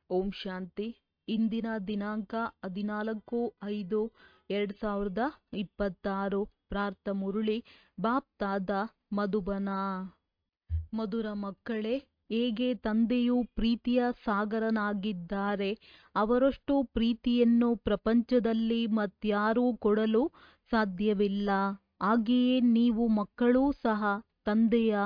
ಓಂ ಶಾಂತಿ ಇಂದಿನ ದಿನಾಂಕ ಹದಿನಾಲ್ಕು ಐದು ಎರಡು ಸಾವಿರದ ಇಪ್ಪತ್ತಾರು ಪ್ರಾರ್ಥ ಮುರುಳಿ ಬಾಪ್ತಾದ ಮಧುಬನ ಮಧುರ ಮಕ್ಕಳೇ ಹೇಗೆ ತಂದೆಯು ಪ್ರೀತಿಯ ಸಾಗರನಾಗಿದ್ದಾರೆ ಅವರಷ್ಟು ಪ್ರೀತಿಯನ್ನು ಪ್ರಪಂಚದಲ್ಲಿ ಮತ್ಯಾರೂ ಕೊಡಲು ಸಾಧ್ಯವಿಲ್ಲ ಹಾಗೆಯೇ ನೀವು ಮಕ್ಕಳೂ ಸಹ ತಂದೆಯ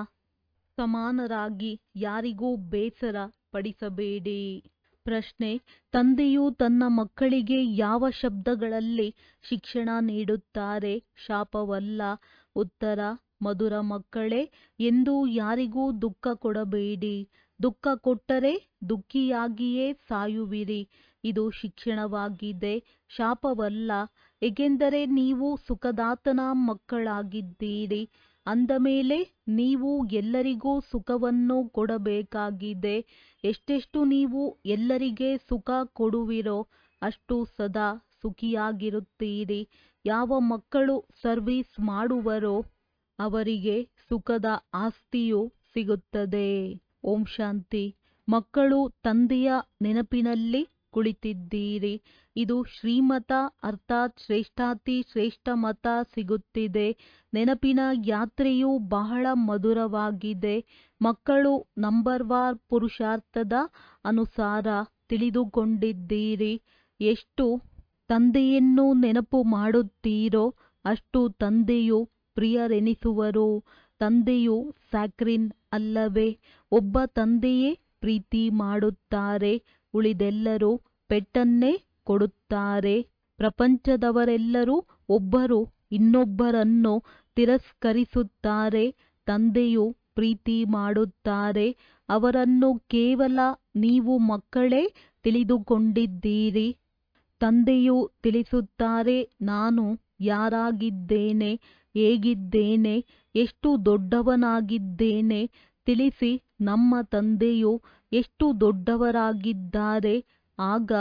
ಸಮಾನರಾಗಿ ಯಾರಿಗೂ ಬೇಸರ ಪಡಿಸಬೇಡಿ ಪ್ರಶ್ನೆ ತಂದೆಯು ತನ್ನ ಮಕ್ಕಳಿಗೆ ಯಾವ ಶಬ್ದಗಳಲ್ಲಿ ಶಿಕ್ಷಣ ನೀಡುತ್ತಾರೆ ಶಾಪವಲ್ಲ ಉತ್ತರ ಮಧುರ ಮಕ್ಕಳೇ ಎಂದು ಯಾರಿಗೂ ದುಃಖ ಕೊಡಬೇಡಿ ದುಃಖ ಕೊಟ್ಟರೆ ದುಃಖಿಯಾಗಿಯೇ ಸಾಯುವಿರಿ ಇದು ಶಿಕ್ಷಣವಾಗಿದೆ ಶಾಪವಲ್ಲ ಏಕೆಂದರೆ ನೀವು ಸುಖದಾತನ ಮಕ್ಕಳಾಗಿದ್ದೀರಿ ಅಂದಮೇಲೆ ನೀವು ಎಲ್ಲರಿಗೂ ಸುಖವನ್ನು ಕೊಡಬೇಕಾಗಿದೆ ಎಷ್ಟೆಷ್ಟು ನೀವು ಎಲ್ಲರಿಗೆ ಸುಖ ಕೊಡುವಿರೋ ಅಷ್ಟು ಸದಾ ಸುಖಿಯಾಗಿರುತ್ತೀರಿ ಯಾವ ಮಕ್ಕಳು ಸರ್ವಿಸ್ ಮಾಡುವರೋ ಅವರಿಗೆ ಸುಖದ ಆಸ್ತಿಯು ಸಿಗುತ್ತದೆ ಓಂ ಶಾಂತಿ ಮಕ್ಕಳು ತಂದೆಯ ನೆನಪಿನಲ್ಲಿ ಕುಳಿತಿದ್ದೀರಿ ಇದು ಶ್ರೀಮತ ಅರ್ಥಾತ್ ಶ್ರೇಷ್ಠಾತಿ ಶ್ರೇಷ್ಠ ಮತ ಸಿಗುತ್ತಿದೆ ನೆನಪಿನ ಯಾತ್ರೆಯು ಬಹಳ ಮಧುರವಾಗಿದೆ ಮಕ್ಕಳು ನಂಬರ್ ವಾರ್ ಪುರುಷಾರ್ಥದ ಅನುಸಾರ ತಿಳಿದುಕೊಂಡಿದ್ದೀರಿ ಎಷ್ಟು ತಂದೆಯನ್ನು ನೆನಪು ಮಾಡುತ್ತೀರೋ ಅಷ್ಟು ತಂದೆಯು ಪ್ರಿಯರೆನಿಸುವರು ತಂದೆಯು ಸ್ಯಾಕ್ರಿನ್ ಅಲ್ಲವೇ ಒಬ್ಬ ತಂದೆಯೇ ಪ್ರೀತಿ ಮಾಡುತ್ತಾರೆ ಉಳಿದೆಲ್ಲರೂ ಪೆಟ್ಟನ್ನೇ ಕೊಡುತ್ತಾರೆ ಪ್ರಪಂಚದವರೆಲ್ಲರೂ ಒಬ್ಬರು ಇನ್ನೊಬ್ಬರನ್ನು ತಿರಸ್ಕರಿಸುತ್ತಾರೆ ತಂದೆಯು ಪ್ರೀತಿ ಮಾಡುತ್ತಾರೆ ಅವರನ್ನು ಕೇವಲ ನೀವು ಮಕ್ಕಳೇ ತಿಳಿದುಕೊಂಡಿದ್ದೀರಿ ತಂದೆಯು ತಿಳಿಸುತ್ತಾರೆ ನಾನು ಯಾರಾಗಿದ್ದೇನೆ ಹೇಗಿದ್ದೇನೆ ಎಷ್ಟು ದೊಡ್ಡವನಾಗಿದ್ದೇನೆ ತಿಳಿಸಿ ನಮ್ಮ ತಂದೆಯು ಎಷ್ಟು ದೊಡ್ಡವರಾಗಿದ್ದಾರೆ ಆಗ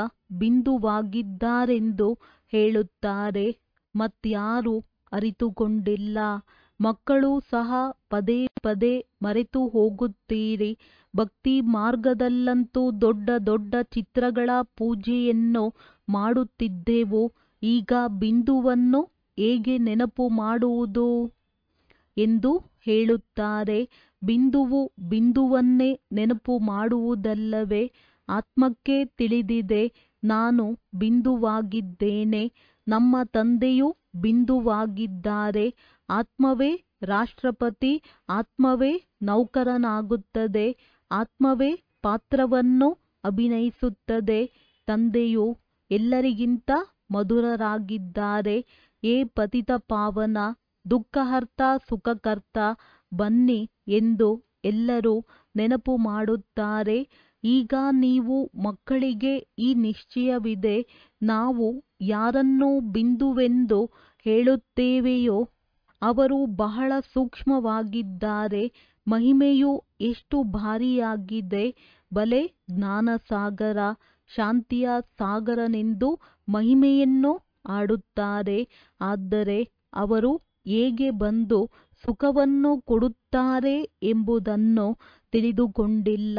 ಬಿಂದುವಾಗಿದ್ದಾರೆಂದು ಹೇಳುತ್ತಾರೆ ಮತ್ಯಾರು ಅರಿತುಕೊಂಡಿಲ್ಲ ಮಕ್ಕಳು ಸಹ ಪದೇ ಪದೇ ಮರೆತು ಹೋಗುತ್ತೀರಿ ಭಕ್ತಿ ಮಾರ್ಗದಲ್ಲಂತೂ ದೊಡ್ಡ ದೊಡ್ಡ ಚಿತ್ರಗಳ ಪೂಜೆಯನ್ನು ಮಾಡುತ್ತಿದ್ದೆವು ಈಗ ಬಿಂದುವನ್ನು ಹೇಗೆ ನೆನಪು ಮಾಡುವುದು ಎಂದು ಹೇಳುತ್ತಾರೆ ಬಿಂದುವು ಬಿಂದುವನ್ನೇ ನೆನಪು ಮಾಡುವುದಲ್ಲವೇ ಆತ್ಮಕ್ಕೆ ತಿಳಿದಿದೆ ನಾನು ಬಿಂದುವಾಗಿದ್ದೇನೆ ನಮ್ಮ ತಂದೆಯು ಬಿಂದುವಾಗಿದ್ದಾರೆ ಆತ್ಮವೇ ರಾಷ್ಟ್ರಪತಿ ಆತ್ಮವೇ ನೌಕರನಾಗುತ್ತದೆ ಆತ್ಮವೇ ಪಾತ್ರವನ್ನು ಅಭಿನಯಿಸುತ್ತದೆ ತಂದೆಯು ಎಲ್ಲರಿಗಿಂತ ಮಧುರರಾಗಿದ್ದಾರೆ ಏ ಪತಿತ ಪಾವನ ದುಃಖಹರ್ತ ಸುಖಕರ್ತ ಬನ್ನಿ ಎಂದು ಎಲ್ಲರೂ ನೆನಪು ಮಾಡುತ್ತಾರೆ ಈಗ ನೀವು ಮಕ್ಕಳಿಗೆ ಈ ನಿಶ್ಚಯವಿದೆ ನಾವು ಯಾರನ್ನು ಬಿಂದುವೆಂದು ಹೇಳುತ್ತೇವೆಯೋ ಅವರು ಬಹಳ ಸೂಕ್ಷ್ಮವಾಗಿದ್ದಾರೆ ಮಹಿಮೆಯು ಎಷ್ಟು ಭಾರಿಯಾಗಿದೆ ಬಲೆ ಜ್ಞಾನಸಾಗರ ಶಾಂತಿಯ ಸಾಗರನೆಂದು ಮಹಿಮೆಯನ್ನು ಆಡುತ್ತಾರೆ ಆದರೆ ಅವರು ಹೇಗೆ ಬಂದು ಸುಖವನ್ನು ಕೊಡುತ್ತಾರೆ ಎಂಬುದನ್ನು ತಿಳಿದುಕೊಂಡಿಲ್ಲ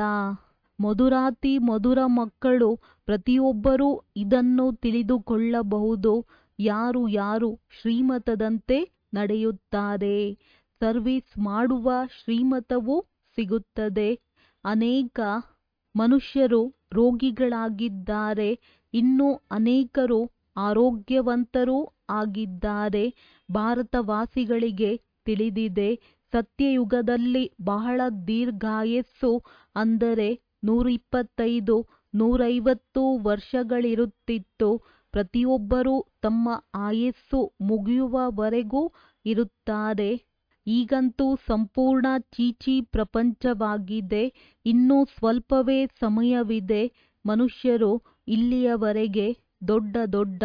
ಮಧುರಾತಿ ಮಧುರ ಮಕ್ಕಳು ಪ್ರತಿಯೊಬ್ಬರೂ ಇದನ್ನು ತಿಳಿದುಕೊಳ್ಳಬಹುದು ಯಾರು ಯಾರು ಶ್ರೀಮತದಂತೆ ನಡೆಯುತ್ತಾರೆ ಸರ್ವಿಸ್ ಮಾಡುವ ಶ್ರೀಮತವು ಸಿಗುತ್ತದೆ ಅನೇಕ ಮನುಷ್ಯರು ರೋಗಿಗಳಾಗಿದ್ದಾರೆ ಇನ್ನು ಅನೇಕರು ಆರೋಗ್ಯವಂತರೂ ಆಗಿದ್ದಾರೆ ಭಾರತವಾಸಿಗಳಿಗೆ ತಿಳಿದಿದೆ ಸತ್ಯಯುಗದಲ್ಲಿ ಬಹಳ ದೀರ್ಘಾಯಸ್ಸು ಅಂದರೆ ನೂರಿಪ್ಪತ್ತೈದು ನೂರೈವತ್ತು ವರ್ಷಗಳಿರುತ್ತಿತ್ತು ಪ್ರತಿಯೊಬ್ಬರೂ ತಮ್ಮ ಆಯಸ್ಸು ಮುಗಿಯುವವರೆಗೂ ಇರುತ್ತಾರೆ ಈಗಂತೂ ಸಂಪೂರ್ಣ ಚೀಚಿ ಪ್ರಪಂಚವಾಗಿದೆ ಇನ್ನೂ ಸ್ವಲ್ಪವೇ ಸಮಯವಿದೆ ಮನುಷ್ಯರು ಇಲ್ಲಿಯವರೆಗೆ ದೊಡ್ಡ ದೊಡ್ಡ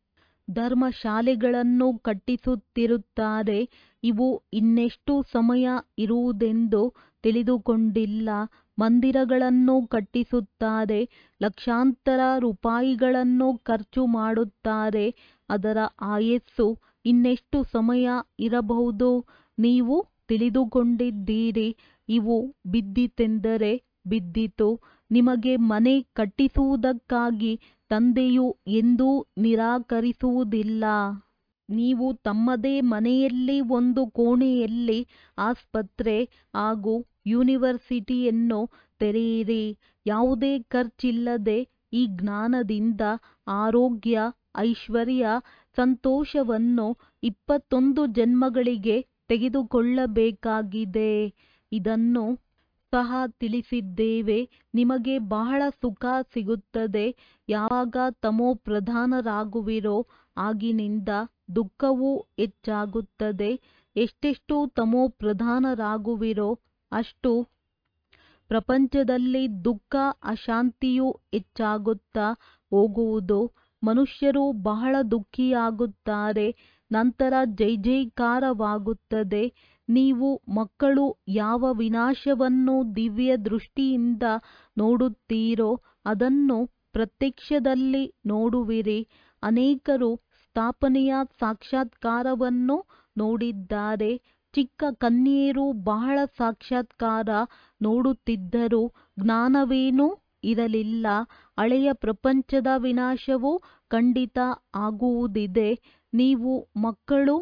ಧರ್ಮಶಾಲೆಗಳನ್ನು ಕಟ್ಟಿಸುತ್ತಿರುತ್ತಾರೆ ಇವು ಇನ್ನೆಷ್ಟು ಸಮಯ ಇರುವುದೆಂದು ತಿಳಿದುಕೊಂಡಿಲ್ಲ ಮಂದಿರಗಳನ್ನು ಕಟ್ಟಿಸುತ್ತಾರೆ ಲಕ್ಷಾಂತರ ರೂಪಾಯಿಗಳನ್ನು ಖರ್ಚು ಮಾಡುತ್ತಾರೆ ಅದರ ಆಯಸ್ಸು ಇನ್ನೆಷ್ಟು ಸಮಯ ಇರಬಹುದು ನೀವು ತಿಳಿದುಕೊಂಡಿದ್ದೀರಿ ಇವು ಬಿದ್ದಿತೆಂದರೆ ಬಿದ್ದಿತು ನಿಮಗೆ ಮನೆ ಕಟ್ಟಿಸುವುದಕ್ಕಾಗಿ ತಂದೆಯು ಎಂದೂ ನಿರಾಕರಿಸುವುದಿಲ್ಲ ನೀವು ತಮ್ಮದೇ ಮನೆಯಲ್ಲಿ ಒಂದು ಕೋಣೆಯಲ್ಲಿ ಆಸ್ಪತ್ರೆ ಹಾಗೂ ಯೂನಿವರ್ಸಿಟಿಯನ್ನು ತೆರೆಯಿರಿ ಯಾವುದೇ ಖರ್ಚಿಲ್ಲದೆ ಈ ಜ್ಞಾನದಿಂದ ಆರೋಗ್ಯ ಐಶ್ವರ್ಯ ಸಂತೋಷವನ್ನು ಇಪ್ಪತ್ತೊಂದು ಜನ್ಮಗಳಿಗೆ ತೆಗೆದುಕೊಳ್ಳಬೇಕಾಗಿದೆ ಇದನ್ನು ಸಹ ತಿಳಿಸಿದ್ದೇವೆ ನಿಮಗೆ ಬಹಳ ಸುಖ ಸಿಗುತ್ತದೆ ಯಾವಾಗ ತಮೋ ಪ್ರಧಾನರಾಗುವಿರೋ ಆಗಿನಿಂದ ದುಃಖವೂ ಹೆಚ್ಚಾಗುತ್ತದೆ ಎಷ್ಟೆಷ್ಟು ತಮೋ ಪ್ರಧಾನರಾಗುವಿರೋ ಅಷ್ಟು ಪ್ರಪಂಚದಲ್ಲಿ ದುಃಖ ಅಶಾಂತಿಯು ಹೆಚ್ಚಾಗುತ್ತಾ ಹೋಗುವುದು ಮನುಷ್ಯರು ಬಹಳ ದುಃಖಿಯಾಗುತ್ತಾರೆ ನಂತರ ಜೈ ಜೈಕಾರವಾಗುತ್ತದೆ ನೀವು ಮಕ್ಕಳು ಯಾವ ವಿನಾಶವನ್ನು ದಿವ್ಯ ದೃಷ್ಟಿಯಿಂದ ನೋಡುತ್ತೀರೋ ಅದನ್ನು ಪ್ರತ್ಯಕ್ಷದಲ್ಲಿ ನೋಡುವಿರಿ ಅನೇಕರು ಸ್ಥಾಪನೆಯ ಸಾಕ್ಷಾತ್ಕಾರವನ್ನು ನೋಡಿದ್ದಾರೆ ಚಿಕ್ಕ ಕನ್ಯೆಯರು ಬಹಳ ಸಾಕ್ಷಾತ್ಕಾರ ನೋಡುತ್ತಿದ್ದರೂ ಜ್ಞಾನವೇನೂ ಇರಲಿಲ್ಲ ಹಳೆಯ ಪ್ರಪಂಚದ ವಿನಾಶವು ಖಂಡಿತ ಆಗುವುದಿದೆ ನೀವು ಮಕ್ಕಳು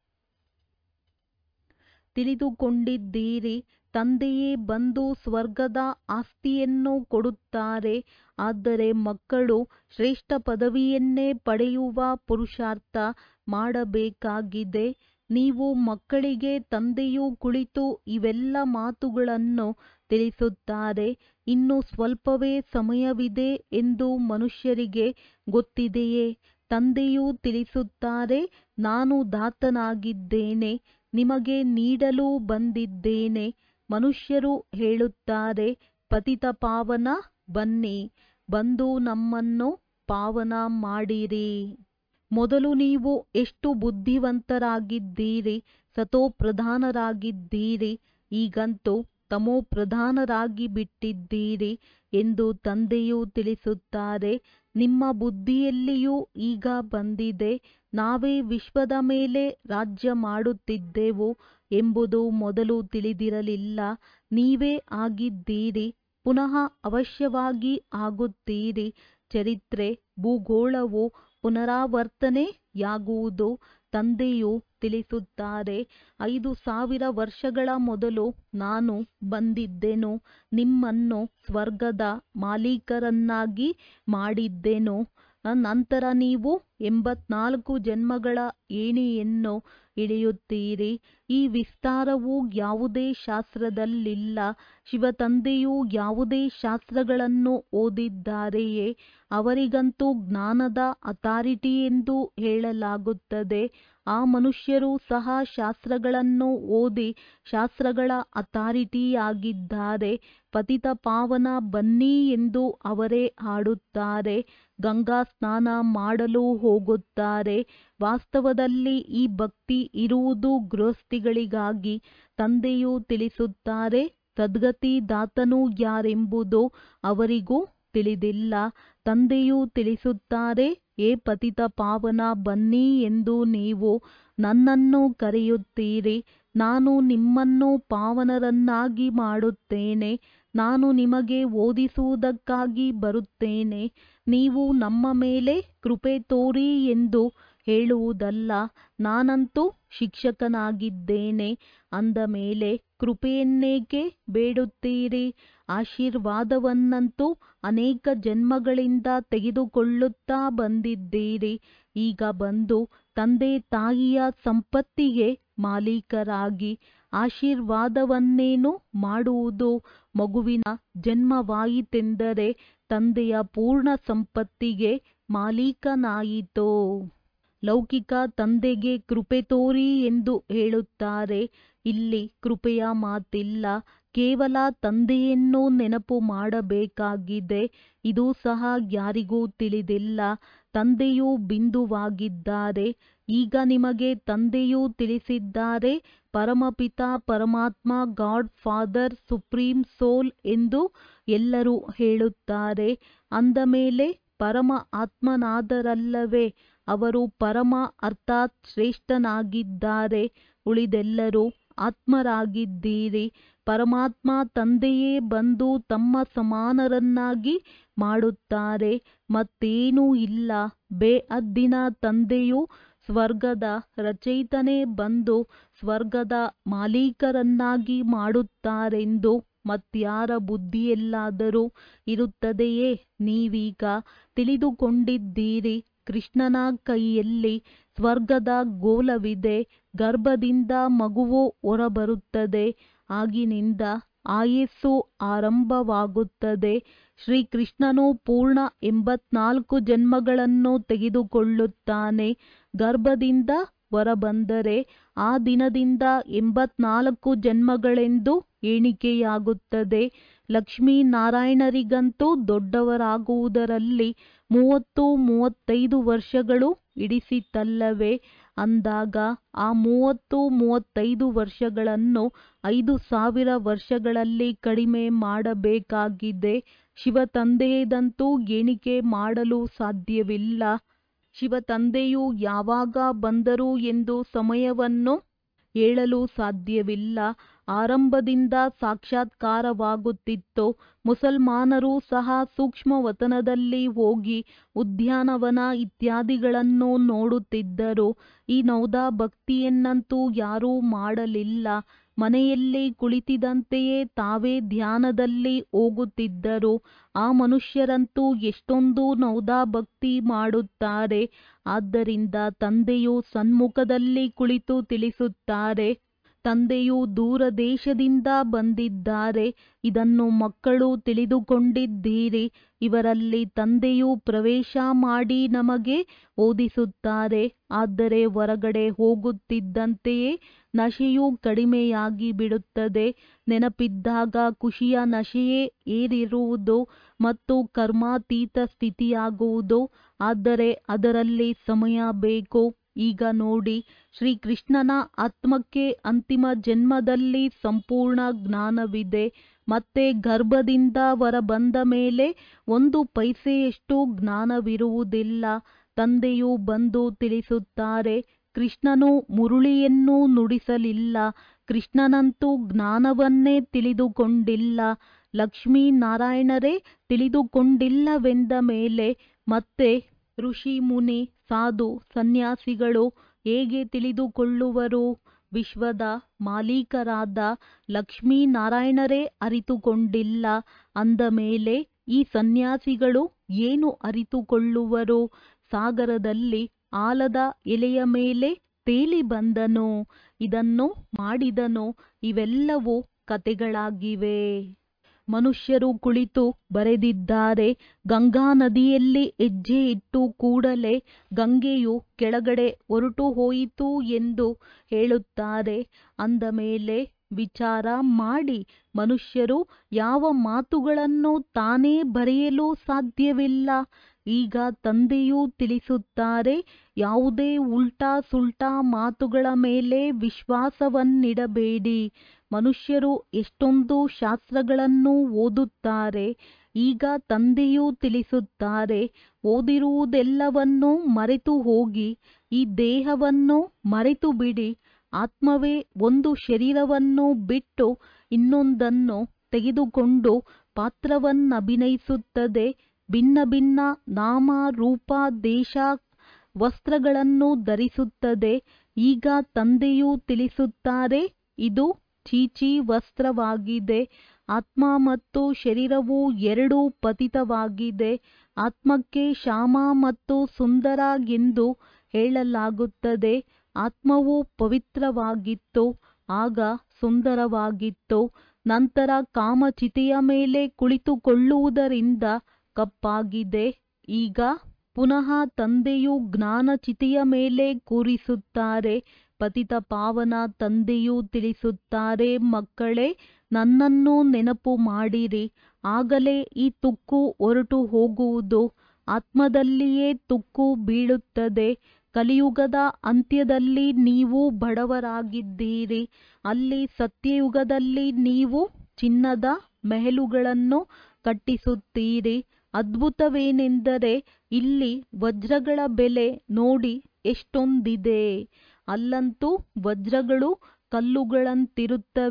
ತಿಳಿದುಕೊಂಡಿದ್ದೀರಿ ತಂದೆಯೇ ಬಂದು ಸ್ವರ್ಗದ ಆಸ್ತಿಯನ್ನು ಕೊಡುತ್ತಾರೆ ಆದರೆ ಮಕ್ಕಳು ಶ್ರೇಷ್ಠ ಪದವಿಯನ್ನೇ ಪಡೆಯುವ ಪುರುಷಾರ್ಥ ಮಾಡಬೇಕಾಗಿದೆ ನೀವು ಮಕ್ಕಳಿಗೆ ತಂದೆಯು ಕುಳಿತು ಇವೆಲ್ಲ ಮಾತುಗಳನ್ನು ತಿಳಿಸುತ್ತಾರೆ ಇನ್ನು ಸ್ವಲ್ಪವೇ ಸಮಯವಿದೆ ಎಂದು ಮನುಷ್ಯರಿಗೆ ಗೊತ್ತಿದೆಯೇ ತಂದೆಯು ತಿಳಿಸುತ್ತಾರೆ ನಾನು ದಾತನಾಗಿದ್ದೇನೆ ನಿಮಗೆ ನೀಡಲು ಬಂದಿದ್ದೇನೆ ಮನುಷ್ಯರು ಹೇಳುತ್ತಾರೆ ಪತಿತ ಪಾವನ ಬನ್ನಿ ಬಂದು ನಮ್ಮನ್ನು ಪಾವನ ಮಾಡಿರಿ ಮೊದಲು ನೀವು ಎಷ್ಟು ಬುದ್ಧಿವಂತರಾಗಿದ್ದೀರಿ ಸತೋ ಪ್ರಧಾನರಾಗಿದ್ದೀರಿ ಈಗಂತೂ ತಮೋ ಪ್ರಧಾನರಾಗಿ ಬಿಟ್ಟಿದ್ದೀರಿ ಎಂದು ತಂದೆಯು ತಿಳಿಸುತ್ತಾರೆ ನಿಮ್ಮ ಬುದ್ಧಿಯಲ್ಲಿಯೂ ಈಗ ಬಂದಿದೆ ನಾವೇ ವಿಶ್ವದ ಮೇಲೆ ರಾಜ್ಯ ಮಾಡುತ್ತಿದ್ದೆವು ಎಂಬುದು ಮೊದಲು ತಿಳಿದಿರಲಿಲ್ಲ ನೀವೇ ಆಗಿದ್ದೀರಿ ಪುನಃ ಅವಶ್ಯವಾಗಿ ಆಗುತ್ತೀರಿ ಚರಿತ್ರೆ ಭೂಗೋಳವು ಪುನರಾವರ್ತನೆಯಾಗುವುದು ತಂದೆಯು ತಿಳಿಸುತ್ತಾರೆ ಐದು ಸಾವಿರ ವರ್ಷಗಳ ಮೊದಲು ನಾನು ಬಂದಿದ್ದೆನು ನಿಮ್ಮನ್ನು ಸ್ವರ್ಗದ ಮಾಲೀಕರನ್ನಾಗಿ ಮಾಡಿದ್ದೆನು ನಂತರ ನೀವು ಎಂಬತ್ನಾಲ್ಕು ಜನ್ಮಗಳ ಏಣಿಯನ್ನು ಇಳಿಯುತ್ತೀರಿ ಈ ವಿಸ್ತಾರವು ಯಾವುದೇ ಶಾಸ್ತ್ರದಲ್ಲಿಲ್ಲ ಶಿವತಂದೆಯು ಯಾವುದೇ ಶಾಸ್ತ್ರಗಳನ್ನು ಓದಿದ್ದಾರೆಯೇ ಅವರಿಗಂತೂ ಜ್ಞಾನದ ಅಥಾರಿಟಿ ಎಂದು ಹೇಳಲಾಗುತ್ತದೆ ಆ ಮನುಷ್ಯರು ಸಹ ಶಾಸ್ತ್ರಗಳನ್ನು ಓದಿ ಶಾಸ್ತ್ರಗಳ ಅಥಾರಿಟಿಯಾಗಿದ್ದಾರೆ ಪತಿತ ಪಾವನ ಬನ್ನಿ ಎಂದು ಅವರೇ ಹಾಡುತ್ತಾರೆ ಗಂಗಾ ಸ್ನಾನ ಮಾಡಲು ಹೋಗುತ್ತಾರೆ ವಾಸ್ತವದಲ್ಲಿ ಈ ಭಕ್ತಿ ಇರುವುದು ಗೃಹಸ್ಥಿಗಳಿಗಾಗಿ ತಂದೆಯು ತಿಳಿಸುತ್ತಾರೆ ಸದ್ಗತಿ ದಾತನು ಯಾರೆಂಬುದು ಅವರಿಗೂ ತಿಳಿದಿಲ್ಲ ತಂದೆಯು ತಿಳಿಸುತ್ತಾರೆ ಏ ಪತಿತ ಪಾವನ ಬನ್ನಿ ಎಂದು ನೀವು ನನ್ನನ್ನು ಕರೆಯುತ್ತೀರಿ ನಾನು ನಿಮ್ಮನ್ನು ಪಾವನರನ್ನಾಗಿ ಮಾಡುತ್ತೇನೆ ನಾನು ನಿಮಗೆ ಓದಿಸುವುದಕ್ಕಾಗಿ ಬರುತ್ತೇನೆ ನೀವು ನಮ್ಮ ಮೇಲೆ ಕೃಪೆ ತೋರಿ ಎಂದು ಹೇಳುವುದಲ್ಲ ನಾನಂತೂ ಶಿಕ್ಷಕನಾಗಿದ್ದೇನೆ ಅಂದ ಮೇಲೆ ಕೃಪೆಯನ್ನೇಕೆ ಬೇಡುತ್ತೀರಿ ಆಶೀರ್ವಾದವನ್ನಂತೂ ಅನೇಕ ಜನ್ಮಗಳಿಂದ ತೆಗೆದುಕೊಳ್ಳುತ್ತಾ ಬಂದಿದ್ದೀರಿ ಈಗ ಬಂದು ತಂದೆ ತಾಯಿಯ ಸಂಪತ್ತಿಗೆ ಮಾಲೀಕರಾಗಿ ಆಶೀರ್ವಾದವನ್ನೇನು ಮಾಡುವುದು ಮಗುವಿನ ಜನ್ಮವಾಯಿತೆಂದರೆ ತಂದೆಯ ಪೂರ್ಣ ಸಂಪತ್ತಿಗೆ ಮಾಲೀಕನಾಯಿತು ಲೌಕಿಕ ತಂದೆಗೆ ಕೃಪೆ ತೋರಿ ಎಂದು ಹೇಳುತ್ತಾರೆ ಇಲ್ಲಿ ಕೃಪೆಯ ಮಾತಿಲ್ಲ ಕೇವಲ ತಂದೆಯನ್ನು ನೆನಪು ಮಾಡಬೇಕಾಗಿದೆ ಇದು ಸಹ ಯಾರಿಗೂ ತಿಳಿದಿಲ್ಲ ತಂದೆಯು ಬಿಂದುವಾಗಿದ್ದಾರೆ ಈಗ ನಿಮಗೆ ತಂದೆಯು ತಿಳಿಸಿದ್ದಾರೆ ಪರಮಪಿತ ಪರಮಾತ್ಮ ಗಾಡ್ ಫಾದರ್ ಸುಪ್ರೀಂ ಸೋಲ್ ಎಂದು ಎಲ್ಲರೂ ಹೇಳುತ್ತಾರೆ ಅಂದ ಮೇಲೆ ಪರಮ ಆತ್ಮನಾದರಲ್ಲವೇ ಅವರು ಪರಮ ಅರ್ಥಾತ್ ಶ್ರೇಷ್ಠನಾಗಿದ್ದಾರೆ ಉಳಿದೆಲ್ಲರೂ ಆತ್ಮರಾಗಿದ್ದೀರಿ ಪರಮಾತ್ಮ ತಂದೆಯೇ ಬಂದು ತಮ್ಮ ಸಮಾನರನ್ನಾಗಿ ಮಾಡುತ್ತಾರೆ ಮತ್ತೇನೂ ಇಲ್ಲ ಬೇಅದ್ದಿನ ತಂದೆಯು ಸ್ವರ್ಗದ ರಚಯಿತನೇ ಬಂದು ಸ್ವರ್ಗದ ಮಾಲೀಕರನ್ನಾಗಿ ಮಾಡುತ್ತಾರೆಂದು ಮತ್ಯಾರ ಬುದ್ಧಿಯಲ್ಲಾದರೂ ಇರುತ್ತದೆಯೇ ನೀವೀಗ ತಿಳಿದುಕೊಂಡಿದ್ದೀರಿ ಕೃಷ್ಣನ ಕೈಯಲ್ಲಿ ಸ್ವರ್ಗದ ಗೋಲವಿದೆ ಗರ್ಭದಿಂದ ಮಗುವು ಹೊರಬರುತ್ತದೆ ಆಗಿನಿಂದ ಆಯಸ್ಸು ಆರಂಭವಾಗುತ್ತದೆ ಶ್ರೀಕೃಷ್ಣನು ಪೂರ್ಣ ಎಂಬತ್ನಾಲ್ಕು ಜನ್ಮಗಳನ್ನು ತೆಗೆದುಕೊಳ್ಳುತ್ತಾನೆ ಗರ್ಭದಿಂದ ಹೊರಬಂದರೆ ಆ ದಿನದಿಂದ ಎಂಬತ್ನಾಲ್ಕು ಜನ್ಮಗಳೆಂದು ಎಣಿಕೆಯಾಗುತ್ತದೆ ಲಕ್ಷ್ಮೀನಾರಾಯಣರಿಗಂತೂ ದೊಡ್ಡವರಾಗುವುದರಲ್ಲಿ ಮೂವತ್ತು ಮೂವತ್ತೈದು ವರ್ಷಗಳು ಹಿಡಿಸಿತಲ್ಲವೇ ಅಂದಾಗ ಆ ಮೂವತ್ತು ಮೂವತ್ತೈದು ವರ್ಷಗಳನ್ನು ಐದು ಸಾವಿರ ವರ್ಷಗಳಲ್ಲಿ ಕಡಿಮೆ ಮಾಡಬೇಕಾಗಿದೆ ಶಿವತಂದೆಯದಂತೂ ಎಣಿಕೆ ಮಾಡಲು ಸಾಧ್ಯವಿಲ್ಲ ಶಿವತಂದೆಯು ಯಾವಾಗ ಬಂದರು ಎಂದು ಸಮಯವನ್ನು ಹೇಳಲು ಸಾಧ್ಯವಿಲ್ಲ ಆರಂಭದಿಂದ ಸಾಕ್ಷಾತ್ಕಾರವಾಗುತ್ತಿತ್ತು ಮುಸಲ್ಮಾನರು ಸಹ ಸೂಕ್ಷ್ಮವತನದಲ್ಲಿ ಹೋಗಿ ಉದ್ಯಾನವನ ಇತ್ಯಾದಿಗಳನ್ನು ನೋಡುತ್ತಿದ್ದರು ಈ ನೌದಾ ಭಕ್ತಿಯನ್ನಂತೂ ಯಾರೂ ಮಾಡಲಿಲ್ಲ ಮನೆಯಲ್ಲಿ ಕುಳಿತಿದ್ದಂತೆಯೇ ತಾವೇ ಧ್ಯಾನದಲ್ಲಿ ಹೋಗುತ್ತಿದ್ದರು ಆ ಮನುಷ್ಯರಂತೂ ಎಷ್ಟೊಂದು ನೌದಾ ಭಕ್ತಿ ಮಾಡುತ್ತಾರೆ ಆದ್ದರಿಂದ ತಂದೆಯು ಸನ್ಮುಖದಲ್ಲಿ ಕುಳಿತು ತಿಳಿಸುತ್ತಾರೆ ತಂದೆಯು ದೂರ ದೇಶದಿಂದ ಬಂದಿದ್ದಾರೆ ಇದನ್ನು ಮಕ್ಕಳು ತಿಳಿದುಕೊಂಡಿದ್ದೀರಿ ಇವರಲ್ಲಿ ತಂದೆಯು ಪ್ರವೇಶ ಮಾಡಿ ನಮಗೆ ಓದಿಸುತ್ತಾರೆ ಆದರೆ ಹೊರಗಡೆ ಹೋಗುತ್ತಿದ್ದಂತೆಯೇ ನಶೆಯು ಕಡಿಮೆಯಾಗಿ ಬಿಡುತ್ತದೆ ನೆನಪಿದ್ದಾಗ ಖುಷಿಯ ನಶೆಯೇ ಏರಿರುವುದು ಮತ್ತು ಕರ್ಮಾತೀತ ಸ್ಥಿತಿಯಾಗುವುದು ಆದರೆ ಅದರಲ್ಲಿ ಸಮಯ ಬೇಕು ಈಗ ನೋಡಿ ಶ್ರೀಕೃಷ್ಣನ ಆತ್ಮಕ್ಕೆ ಅಂತಿಮ ಜನ್ಮದಲ್ಲಿ ಸಂಪೂರ್ಣ ಜ್ಞಾನವಿದೆ ಮತ್ತೆ ಗರ್ಭದಿಂದ ಹೊರಬಂದ ಮೇಲೆ ಒಂದು ಪೈಸೆಯಷ್ಟು ಜ್ಞಾನವಿರುವುದಿಲ್ಲ ತಂದೆಯು ಬಂದು ತಿಳಿಸುತ್ತಾರೆ ಕೃಷ್ಣನು ಮುರುಳಿಯನ್ನು ನುಡಿಸಲಿಲ್ಲ ಕೃಷ್ಣನಂತೂ ಜ್ಞಾನವನ್ನೇ ತಿಳಿದುಕೊಂಡಿಲ್ಲ ಲಕ್ಷ್ಮೀನಾರಾಯಣರೇ ತಿಳಿದುಕೊಂಡಿಲ್ಲವೆಂದ ಮೇಲೆ ಮತ್ತೆ ಋಷಿ ಮುನಿ ಸಾಧು ಸನ್ಯಾಸಿಗಳು ಹೇಗೆ ತಿಳಿದುಕೊಳ್ಳುವರು ವಿಶ್ವದ ಮಾಲೀಕರಾದ ಲಕ್ಷ್ಮೀನಾರಾಯಣರೇ ಅರಿತುಕೊಂಡಿಲ್ಲ ಅಂದ ಮೇಲೆ ಈ ಸನ್ಯಾಸಿಗಳು ಏನು ಅರಿತುಕೊಳ್ಳುವರು ಸಾಗರದಲ್ಲಿ ಆಲದ ಎಲೆಯ ಮೇಲೆ ತೇಲಿ ಬಂದನು ಇದನ್ನು ಮಾಡಿದನು ಇವೆಲ್ಲವೂ ಕತೆಗಳಾಗಿವೆ ಮನುಷ್ಯರು ಕುಳಿತು ಬರೆದಿದ್ದಾರೆ ಗಂಗಾ ನದಿಯಲ್ಲಿ ಹೆಜ್ಜೆ ಇಟ್ಟು ಕೂಡಲೇ ಗಂಗೆಯು ಕೆಳಗಡೆ ಹೊರಟು ಹೋಯಿತು ಎಂದು ಹೇಳುತ್ತಾರೆ ಅಂದ ಮೇಲೆ ವಿಚಾರ ಮಾಡಿ ಮನುಷ್ಯರು ಯಾವ ಮಾತುಗಳನ್ನು ತಾನೇ ಬರೆಯಲು ಸಾಧ್ಯವಿಲ್ಲ ಈಗ ತಂದೆಯೂ ತಿಳಿಸುತ್ತಾರೆ ಯಾವುದೇ ಉಲ್ಟಾ ಸುಲ್ಟಾ ಮಾತುಗಳ ಮೇಲೆ ವಿಶ್ವಾಸವನ್ನಿಡಬೇಡಿ ಮನುಷ್ಯರು ಎಷ್ಟೊಂದು ಶಾಸ್ತ್ರಗಳನ್ನು ಓದುತ್ತಾರೆ ಈಗ ತಂದೆಯೂ ತಿಳಿಸುತ್ತಾರೆ ಓದಿರುವುದೆಲ್ಲವನ್ನೂ ಮರೆತು ಹೋಗಿ ಈ ದೇಹವನ್ನು ಮರೆತು ಬಿಡಿ ಆತ್ಮವೇ ಒಂದು ಶರೀರವನ್ನು ಬಿಟ್ಟು ಇನ್ನೊಂದನ್ನು ತೆಗೆದುಕೊಂಡು ಪಾತ್ರವನ್ನಭಿನಯಿಸುತ್ತದೆ ಭಿನ್ನ ಭಿನ್ನ ನಾಮ ರೂಪ ದೇಶ ವಸ್ತ್ರಗಳನ್ನು ಧರಿಸುತ್ತದೆ ಈಗ ತಂದೆಯೂ ತಿಳಿಸುತ್ತಾರೆ ಇದು ಚೀಚಿ ವಸ್ತ್ರವಾಗಿದೆ ಆತ್ಮ ಮತ್ತು ಶರೀರವು ಎರಡೂ ಪತಿತವಾಗಿದೆ ಆತ್ಮಕ್ಕೆ ಶ್ಯಾಮ ಮತ್ತು ಸುಂದರ ಎಂದು ಹೇಳಲಾಗುತ್ತದೆ ಆತ್ಮವು ಪವಿತ್ರವಾಗಿತ್ತು ಆಗ ಸುಂದರವಾಗಿತ್ತು ನಂತರ ಕಾಮಚಿತೆಯ ಮೇಲೆ ಕುಳಿತುಕೊಳ್ಳುವುದರಿಂದ ಕಪ್ಪಾಗಿದೆ ಈಗ ಪುನಃ ತಂದೆಯು ಜ್ಞಾನಚಿತೆಯ ಮೇಲೆ ಕೂರಿಸುತ್ತಾರೆ ಪತಿತ ಪಾವನ ತಂದೆಯೂ ತಿಳಿಸುತ್ತಾರೆ ಮಕ್ಕಳೇ ನನ್ನನ್ನು ನೆನಪು ಮಾಡಿರಿ ಆಗಲೇ ಈ ತುಕ್ಕು ಹೊರಟು ಹೋಗುವುದು ಆತ್ಮದಲ್ಲಿಯೇ ತುಕ್ಕು ಬೀಳುತ್ತದೆ ಕಲಿಯುಗದ ಅಂತ್ಯದಲ್ಲಿ ನೀವು ಬಡವರಾಗಿದ್ದೀರಿ ಅಲ್ಲಿ ಸತ್ಯಯುಗದಲ್ಲಿ ನೀವು ಚಿನ್ನದ ಮೆಹಲುಗಳನ್ನು ಕಟ್ಟಿಸುತ್ತೀರಿ ಅದ್ಭುತವೇನೆಂದರೆ ಇಲ್ಲಿ ವಜ್ರಗಳ ಬೆಲೆ ನೋಡಿ ಎಷ್ಟೊಂದಿದೆ ಅಲ್ಲಂತೂ ವಜ್ರಗಳು ಕಲ್ಲುಗಳಂತಿರುತ್ತವೆ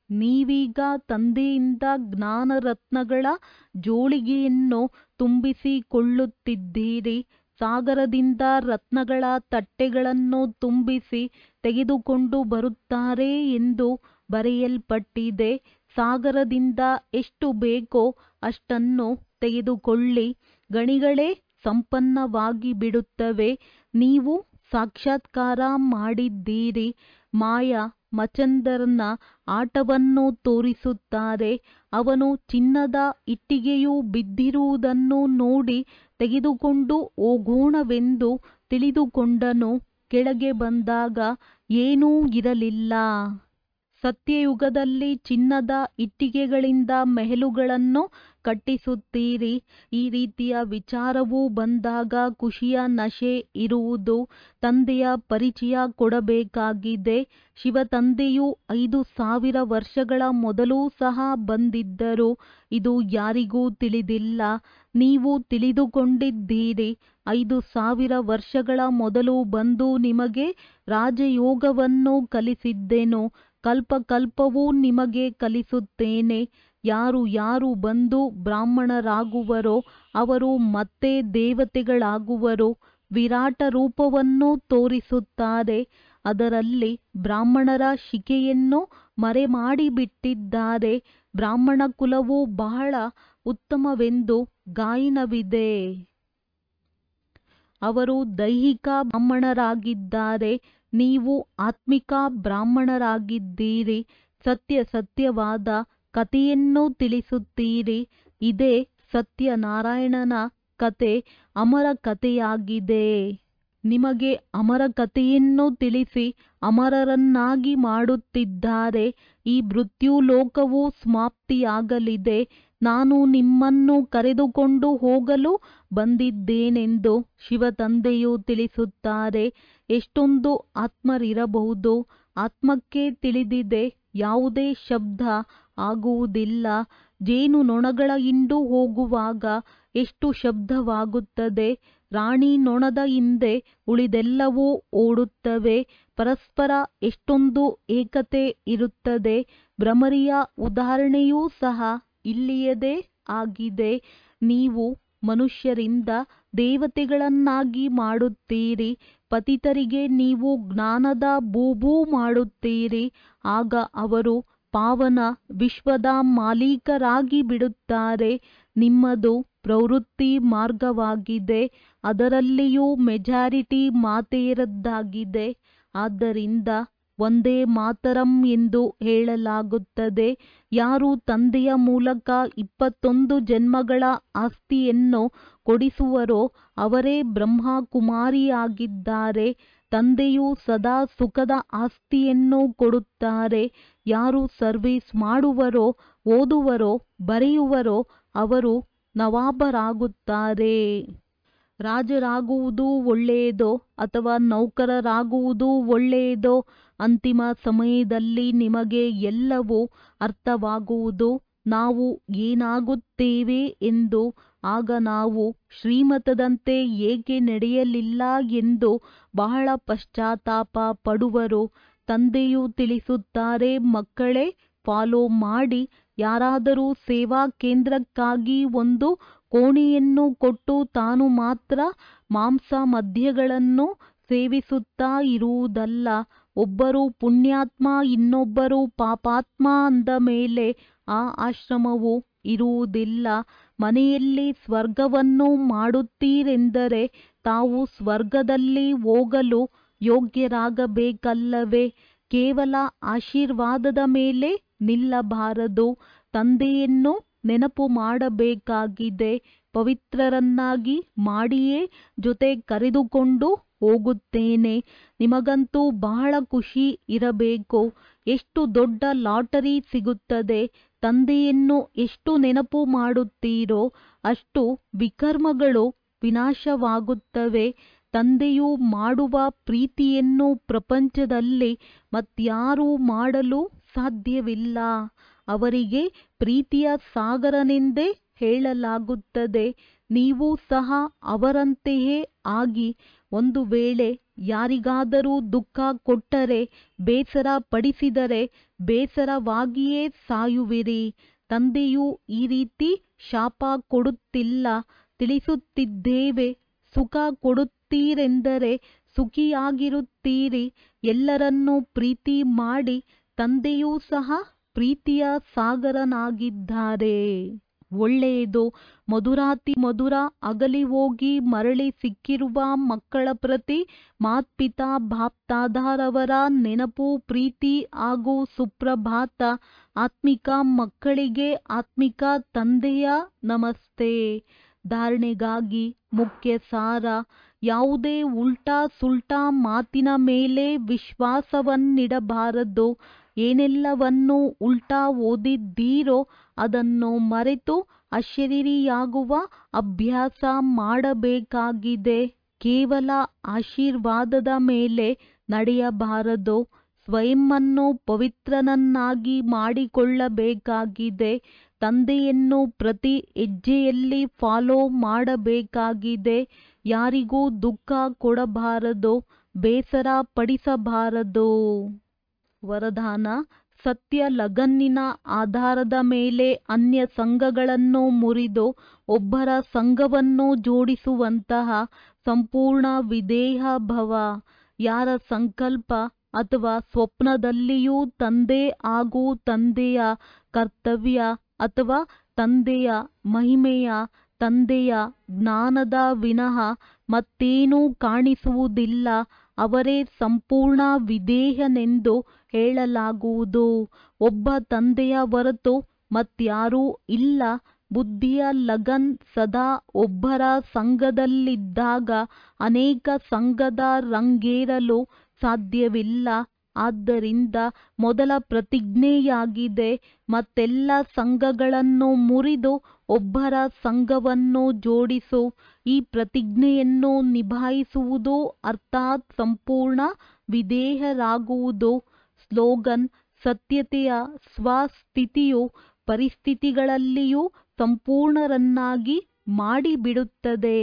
ನೀವೀಗ ತಂದೆಯಿಂದ ಜ್ಞಾನರತ್ನಗಳ ಜೋಳಿಗೆಯನ್ನು ತುಂಬಿಸಿಕೊಳ್ಳುತ್ತಿದ್ದೀರಿ ಸಾಗರದಿಂದ ರತ್ನಗಳ ತಟ್ಟೆಗಳನ್ನು ತುಂಬಿಸಿ ತೆಗೆದುಕೊಂಡು ಬರುತ್ತಾರೆ ಎಂದು ಬರೆಯಲ್ಪಟ್ಟಿದೆ ಸಾಗರದಿಂದ ಎಷ್ಟು ಬೇಕೋ ಅಷ್ಟನ್ನು ತೆಗೆದುಕೊಳ್ಳಿ ಗಣಿಗಳೇ ಸಂಪನ್ನವಾಗಿ ಬಿಡುತ್ತವೆ ನೀವು ಸಾಕ್ಷಾತ್ಕಾರ ಮಾಡಿದ್ದೀರಿ ಮಾಯಾ ಮಚಂದರ್ನ ಆಟವನ್ನು ತೋರಿಸುತ್ತಾರೆ ಅವನು ಚಿನ್ನದ ಇಟ್ಟಿಗೆಯು ಬಿದ್ದಿರುವುದನ್ನು ನೋಡಿ ತೆಗೆದುಕೊಂಡು ಹೋಗೋಣವೆಂದು ತಿಳಿದುಕೊಂಡನು ಕೆಳಗೆ ಬಂದಾಗ ಏನೂ ಇರಲಿಲ್ಲ ಸತ್ಯಯುಗದಲ್ಲಿ ಚಿನ್ನದ ಇಟ್ಟಿಗೆಗಳಿಂದ ಮೆಹಲುಗಳನ್ನು ಕಟ್ಟಿಸುತ್ತೀರಿ ಈ ರೀತಿಯ ವಿಚಾರವು ಬಂದಾಗ ಖುಷಿಯ ನಶೆ ಇರುವುದು ತಂದೆಯ ಪರಿಚಯ ಕೊಡಬೇಕಾಗಿದೆ ಶಿವ ತಂದೆಯು ಐದು ಸಾವಿರ ವರ್ಷಗಳ ಮೊದಲು ಸಹ ಬಂದಿದ್ದರು ಇದು ಯಾರಿಗೂ ತಿಳಿದಿಲ್ಲ ನೀವು ತಿಳಿದುಕೊಂಡಿದ್ದೀರಿ ಐದು ಸಾವಿರ ವರ್ಷಗಳ ಮೊದಲು ಬಂದು ನಿಮಗೆ ರಾಜಯೋಗವನ್ನು ಕಲಿಸಿದ್ದೆನು ಕಲ್ಪಕಲ್ಪವೂ ನಿಮಗೆ ಕಲಿಸುತ್ತೇನೆ ಯಾರು ಯಾರು ಬಂದು ಬ್ರಾಹ್ಮಣರಾಗುವರೋ ಅವರು ಮತ್ತೆ ದೇವತೆಗಳಾಗುವರು ವಿರಾಟ ರೂಪವನ್ನು ತೋರಿಸುತ್ತಾರೆ ಅದರಲ್ಲಿ ಬ್ರಾಹ್ಮಣರ ಶಿಕೆಯನ್ನು ಮರೆಮಾಡಿಬಿಟ್ಟಿದ್ದಾರೆ ಬ್ರಾಹ್ಮಣ ಕುಲವು ಬಹಳ ಉತ್ತಮವೆಂದು ಗಾಯನವಿದೆ ಅವರು ದೈಹಿಕ ಬ್ರಾಹ್ಮಣರಾಗಿದ್ದಾರೆ ನೀವು ಆತ್ಮಿಕ ಬ್ರಾಹ್ಮಣರಾಗಿದ್ದೀರಿ ಸತ್ಯ ಸತ್ಯವಾದ ಕಥೆಯನ್ನು ತಿಳಿಸುತ್ತೀರಿ ಇದೇ ಸತ್ಯನಾರಾಯಣನ ಕತೆ ಅಮರ ಕಥೆಯಾಗಿದೆ ನಿಮಗೆ ಅಮರ ಕಥೆಯನ್ನು ತಿಳಿಸಿ ಅಮರರನ್ನಾಗಿ ಮಾಡುತ್ತಿದ್ದಾರೆ ಈ ಮೃತ್ಯುಲೋಕವು ಸಮಾಪ್ತಿಯಾಗಲಿದೆ ನಾನು ನಿಮ್ಮನ್ನು ಕರೆದುಕೊಂಡು ಹೋಗಲು ಬಂದಿದ್ದೇನೆಂದು ಶಿವತಂದೆಯು ತಿಳಿಸುತ್ತಾರೆ ಎಷ್ಟೊಂದು ಆತ್ಮರಿರಬಹುದು ಆತ್ಮಕ್ಕೆ ತಿಳಿದಿದೆ ಯಾವುದೇ ಶಬ್ದ ಆಗುವುದಿಲ್ಲ ಜೇನು ನೊಣಗಳ ಹಿಂಡು ಹೋಗುವಾಗ ಎಷ್ಟು ಶಬ್ದವಾಗುತ್ತದೆ ರಾಣಿ ನೊಣದ ಹಿಂದೆ ಉಳಿದೆಲ್ಲವೂ ಓಡುತ್ತವೆ ಪರಸ್ಪರ ಎಷ್ಟೊಂದು ಏಕತೆ ಇರುತ್ತದೆ ಭ್ರಮರಿಯ ಉದಾಹರಣೆಯೂ ಸಹ ಇಲ್ಲಿಯದೇ ಆಗಿದೆ ನೀವು ಮನುಷ್ಯರಿಂದ ದೇವತೆಗಳನ್ನಾಗಿ ಮಾಡುತ್ತೀರಿ ಪತಿತರಿಗೆ ನೀವು ಜ್ಞಾನದ ಬೂಬೂ ಮಾಡುತ್ತೀರಿ ಆಗ ಅವರು ಪಾವನ ವಿಶ್ವದ ಮಾಲೀಕರಾಗಿ ಬಿಡುತ್ತಾರೆ ನಿಮ್ಮದು ಪ್ರವೃತ್ತಿ ಮಾರ್ಗವಾಗಿದೆ ಅದರಲ್ಲಿಯೂ ಮೆಜಾರಿಟಿ ಮಾತೆಯರದ್ದಾಗಿದೆ ಆದ್ದರಿಂದ ಒಂದೇ ಮಾತರಂ ಎಂದು ಹೇಳಲಾಗುತ್ತದೆ ಯಾರು ತಂದೆಯ ಮೂಲಕ ಇಪ್ಪತ್ತೊಂದು ಜನ್ಮಗಳ ಆಸ್ತಿಯನ್ನು ಕೊಡಿಸುವರೋ ಅವರೇ ಬ್ರಹ್ಮಕುಮಾರಿಯಾಗಿದ್ದಾರೆ ತಂದೆಯು ಸದಾ ಸುಖದ ಆಸ್ತಿಯನ್ನು ಕೊಡುತ್ತಾರೆ ಯಾರು ಸರ್ವಿಸ್ ಮಾಡುವರೋ ಓದುವರೋ ಬರೆಯುವರೋ ಅವರು ನವಾಬರಾಗುತ್ತಾರೆ ರಾಜರಾಗುವುದು ಒಳ್ಳೆಯದೋ ಅಥವಾ ನೌಕರರಾಗುವುದು ಒಳ್ಳೆಯದೋ ಅಂತಿಮ ಸಮಯದಲ್ಲಿ ನಿಮಗೆ ಎಲ್ಲವೂ ಅರ್ಥವಾಗುವುದು ನಾವು ಏನಾಗುತ್ತೇವೆ ಎಂದು ಆಗ ನಾವು ಶ್ರೀಮತದಂತೆ ಏಕೆ ನಡೆಯಲಿಲ್ಲ ಎಂದು ಬಹಳ ಪಶ್ಚಾತ್ತಾಪ ಪಡುವರು ತಂದೆಯು ತಿಳಿಸುತ್ತಾರೆ ಮಕ್ಕಳೇ ಫಾಲೋ ಮಾಡಿ ಯಾರಾದರೂ ಸೇವಾ ಕೇಂದ್ರಕ್ಕಾಗಿ ಒಂದು ಕೋಣೆಯನ್ನು ಕೊಟ್ಟು ತಾನು ಮಾತ್ರ ಮಾಂಸ ಮದ್ಯಗಳನ್ನು ಸೇವಿಸುತ್ತಾ ಇರುವುದಲ್ಲ ಒಬ್ಬರು ಪುಣ್ಯಾತ್ಮ ಇನ್ನೊಬ್ಬರು ಪಾಪಾತ್ಮ ಅಂದ ಮೇಲೆ ಆ ಆಶ್ರಮವು ಇರುವುದಿಲ್ಲ ಮನೆಯಲ್ಲಿ ಸ್ವರ್ಗವನ್ನು ಮಾಡುತ್ತೀರೆಂದರೆ ತಾವು ಸ್ವರ್ಗದಲ್ಲಿ ಹೋಗಲು ಯೋಗ್ಯರಾಗಬೇಕಲ್ಲವೇ ಕೇವಲ ಆಶೀರ್ವಾದದ ಮೇಲೆ ನಿಲ್ಲಬಾರದು ತಂದೆಯನ್ನು ನೆನಪು ಮಾಡಬೇಕಾಗಿದೆ ಪವಿತ್ರರನ್ನಾಗಿ ಮಾಡಿಯೇ ಜೊತೆ ಕರೆದುಕೊಂಡು ಹೋಗುತ್ತೇನೆ ನಿಮಗಂತೂ ಬಹಳ ಖುಷಿ ಇರಬೇಕು ಎಷ್ಟು ದೊಡ್ಡ ಲಾಟರಿ ಸಿಗುತ್ತದೆ ತಂದೆಯನ್ನು ಎಷ್ಟು ನೆನಪು ಮಾಡುತ್ತೀರೋ ಅಷ್ಟು ವಿಕರ್ಮಗಳು ವಿನಾಶವಾಗುತ್ತವೆ ತಂದೆಯು ಮಾಡುವ ಪ್ರೀತಿಯನ್ನು ಪ್ರಪಂಚದಲ್ಲಿ ಮತ್ಯಾರೂ ಮಾಡಲು ಸಾಧ್ಯವಿಲ್ಲ ಅವರಿಗೆ ಪ್ರೀತಿಯ ಸಾಗರನೆಂದೇ ಹೇಳಲಾಗುತ್ತದೆ ನೀವು ಸಹ ಅವರಂತೆಯೇ ಆಗಿ ಒಂದು ವೇಳೆ ಯಾರಿಗಾದರೂ ದುಃಖ ಕೊಟ್ಟರೆ ಬೇಸರ ಪಡಿಸಿದರೆ ಬೇಸರವಾಗಿಯೇ ಸಾಯುವಿರಿ ತಂದೆಯು ಈ ರೀತಿ ಶಾಪ ಕೊಡುತ್ತಿಲ್ಲ ತಿಳಿಸುತ್ತಿದ್ದೇವೆ ಸುಖ ಕೊಡುತ್ತೀರೆಂದರೆ ಸುಖಿಯಾಗಿರುತ್ತೀರಿ ಎಲ್ಲರನ್ನೂ ಪ್ರೀತಿ ಮಾಡಿ ತಂದೆಯೂ ಸಹ ಪ್ರೀತಿಯ ಸಾಗರನಾಗಿದ್ದಾರೆ ಒಳ್ಳೆಯದು ಮಧುರಾತಿ ಮಧುರ ಅಗಲಿ ಹೋಗಿ ಮರಳಿ ಸಿಕ್ಕಿರುವ ಮಕ್ಕಳ ಪ್ರತಿ ಮಾತ್ಪಿತಾ ಬಾಪ್ತಾದಾರವರ ನೆನಪು ಪ್ರೀತಿ ಹಾಗೂ ಸುಪ್ರಭಾತ ಆತ್ಮಿಕ ಮಕ್ಕಳಿಗೆ ಆತ್ಮಿಕ ತಂದೆಯ ನಮಸ್ತೆ ಧಾರಣೆಗಾಗಿ ಮುಖ್ಯ ಸಾರ ಯಾವುದೇ ಉಲ್ಟಾ ಸುಲ್ಟಾ ಮಾತಿನ ಮೇಲೆ ವಿಶ್ವಾಸವನ್ನಿಡಬಾರದು ಏನೆಲ್ಲವನ್ನು ಉಲ್ಟಾ ಓದಿದ್ದೀರೋ ಅದನ್ನು ಮರೆತು ಅಶರೀರಿಯಾಗುವ ಅಭ್ಯಾಸ ಮಾಡಬೇಕಾಗಿದೆ ಕೇವಲ ಆಶೀರ್ವಾದದ ಮೇಲೆ ನಡೆಯಬಾರದು ಸ್ವಯಂವನ್ನು ಪವಿತ್ರನನ್ನಾಗಿ ಮಾಡಿಕೊಳ್ಳಬೇಕಾಗಿದೆ ತಂದೆಯನ್ನು ಪ್ರತಿ ಹೆಜ್ಜೆಯಲ್ಲಿ ಫಾಲೋ ಮಾಡಬೇಕಾಗಿದೆ ಯಾರಿಗೂ ದುಃಖ ಕೊಡಬಾರದು ಬೇಸರ ಪಡಿಸಬಾರದು ವರದಾನ ಸತ್ಯ ಲಗನ್ನಿನ ಆಧಾರದ ಮೇಲೆ ಅನ್ಯ ಸಂಘಗಳನ್ನು ಮುರಿದು ಒಬ್ಬರ ಸಂಘವನ್ನು ಜೋಡಿಸುವಂತಹ ಸಂಪೂರ್ಣ ವಿಧೇಯ ಭವ ಯಾರ ಸಂಕಲ್ಪ ಅಥವಾ ಸ್ವಪ್ನದಲ್ಲಿಯೂ ತಂದೆ ಹಾಗೂ ತಂದೆಯ ಕರ್ತವ್ಯ ಅಥವಾ ತಂದೆಯ ಮಹಿಮೆಯ ತಂದೆಯ ಜ್ಞಾನದ ವಿನಃ ಮತ್ತೇನೂ ಕಾಣಿಸುವುದಿಲ್ಲ ಅವರೇ ಸಂಪೂರ್ಣ ವಿಧೇಯನೆಂದು ಹೇಳಲಾಗುವುದು ಒಬ್ಬ ತಂದೆಯ ಹೊರತು ಮತ್ಯಾರೂ ಇಲ್ಲ ಬುದ್ಧಿಯ ಲಗನ್ ಸದಾ ಒಬ್ಬರ ಸಂಘದಲ್ಲಿದ್ದಾಗ ಅನೇಕ ಸಂಘದ ರಂಗೇರಲು ಸಾಧ್ಯವಿಲ್ಲ ಆದ್ದರಿಂದ ಮೊದಲ ಪ್ರತಿಜ್ಞೆಯಾಗಿದೆ ಮತ್ತೆಲ್ಲ ಸಂಘಗಳನ್ನು ಮುರಿದು ಒಬ್ಬರ ಸಂಘವನ್ನು ಜೋಡಿಸು ಈ ಪ್ರತಿಜ್ಞೆಯನ್ನು ನಿಭಾಯಿಸುವುದು ಅರ್ಥಾತ್ ಸಂಪೂರ್ಣ ವಿಧೇಯರಾಗುವುದು ಸ್ಲೋಗನ್ ಸತ್ಯತೆಯ ಸ್ವಸ್ಥಿತಿಯು ಪರಿಸ್ಥಿತಿಗಳಲ್ಲಿಯೂ ಸಂಪೂರ್ಣರನ್ನಾಗಿ ಮಾಡಿಬಿಡುತ್ತದೆ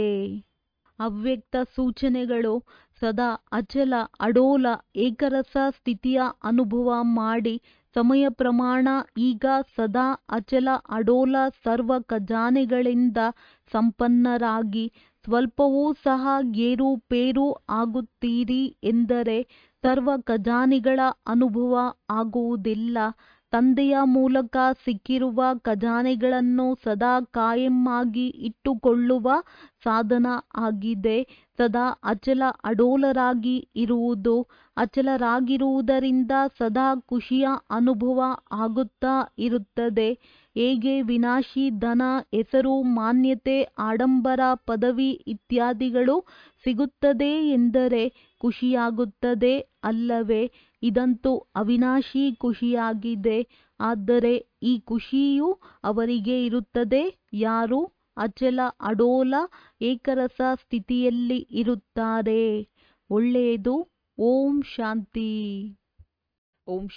ಅವ್ಯಕ್ತ ಸೂಚನೆಗಳು ಸದಾ ಅಚಲ ಅಡೋಲ ಏಕರಸ ಸ್ಥಿತಿಯ ಅನುಭವ ಮಾಡಿ ಸಮಯ ಪ್ರಮಾಣ ಈಗ ಸದಾ ಅಚಲ ಅಡೋಲ ಸರ್ವ ಖಜಾನೆಗಳಿಂದ ಸಂಪನ್ನರಾಗಿ ಸ್ವಲ್ಪವೂ ಸಹ ಏರುಪೇರು ಆಗುತ್ತೀರಿ ಎಂದರೆ ಸರ್ವ ಖಜಾನೆಗಳ ಅನುಭವ ಆಗುವುದಿಲ್ಲ ತಂದೆಯ ಮೂಲಕ ಸಿಕ್ಕಿರುವ ಖಜಾನೆಗಳನ್ನು ಸದಾ ಕಾಯಂ ಆಗಿ ಇಟ್ಟುಕೊಳ್ಳುವ ಸಾಧನ ಆಗಿದೆ ಸದಾ ಅಚಲ ಅಡೋಲರಾಗಿ ಇರುವುದು ಅಚಲರಾಗಿರುವುದರಿಂದ ಸದಾ ಖುಷಿಯ ಅನುಭವ ಆಗುತ್ತಾ ಇರುತ್ತದೆ ಹೇಗೆ ವಿನಾಶಿ ಧನ ಹೆಸರು ಮಾನ್ಯತೆ ಆಡಂಬರ ಪದವಿ ಇತ್ಯಾದಿಗಳು ಸಿಗುತ್ತದೆ ಎಂದರೆ ಖುಷಿಯಾಗುತ್ತದೆ ಅಲ್ಲವೇ ಇದಂತೂ ಅವಿನಾಶಿ ಖುಷಿಯಾಗಿದೆ ಆದರೆ ಈ ಖುಷಿಯು ಅವರಿಗೆ ಇರುತ್ತದೆ ಯಾರು ಅಚಲ ಅಡೋಲ ಏಕರಸ ಸ್ಥಿತಿಯಲ್ಲಿ ಇರುತ್ತಾರೆ ಒಳ್ಳೆಯದು ಓಂ ಶಾಂತಿ ಓಂ